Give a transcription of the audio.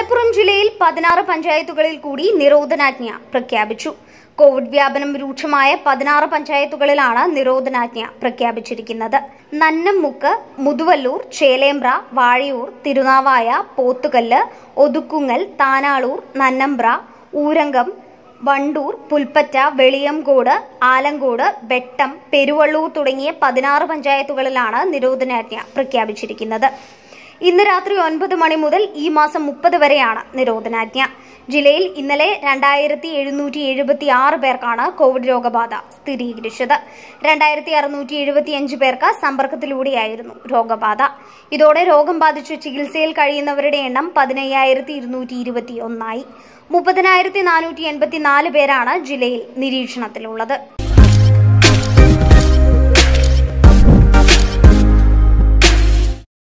മലപ്പുറം ജില്ലയിൽ പതിനാറ് പഞ്ചായത്തുകളിൽ കൂടി നിരോധനാജ്ഞ പ്രഖ്യാപിച്ചു കോവിഡ് വ്യാപനം രൂക്ഷമായ പതിനാറ് പഞ്ചായത്തുകളിലാണ് നിരോധനാജ്ഞ പ്രഖ്യാപിച്ചിരിക്കുന്നത് നന്നംമുക്ക് മുതുവല്ലൂർ ചേലേമ്പ്ര വാഴയൂർ തിരുനാവായ പോത്തുകല്ല് ഒതുക്കുങ്ങൽ താനാളൂർ നന്നമ്പ്ര ഊരങ്കം വണ്ടൂർ പുൽപ്പറ്റ വെളിയംകോട് ആലങ്കോട് വെട്ടം പെരുവള്ളൂർ തുടങ്ങിയ പതിനാറ് പഞ്ചായത്തുകളിലാണ് നിരോധനാജ്ഞ പ്രഖ്യാപിച്ചിരിക്കുന്നത് ഇന്ന് രാത്രി ഒൻപത് മണി മുതൽ ഈ മാസം മുപ്പത് വരെയാണ് നിരോധനാജ്ഞ ജില്ലയിൽ ഇന്നലെ രണ്ടായിരത്തി എഴുന്നൂറ്റി എഴുപത്തി ആറ് പേർക്കാണ് കോവിഡ് രോഗബാധ സ്ഥിരീകരിച്ചത് രണ്ടായിരത്തി അറുന്നൂറ്റി എഴുപത്തിയഞ്ച് പേർക്ക് സമ്പർക്കത്തിലൂടെയായിരുന്നു രോഗബാധ ഇതോടെ രോഗം ബാധിച്ച് ചികിത്സയിൽ കഴിയുന്നവരുടെ എണ്ണം പതിനയ്യായിരത്തി ഇരുന്നൂറ്റി ഇരുപത്തി ഒന്നായി മുപ്പതിനായിരത്തി നാനൂറ്റി എൺപത്തിനാല് പേരാണ് ജില്ലയിൽ നിരീക്ഷണത്തിലുള്ളത്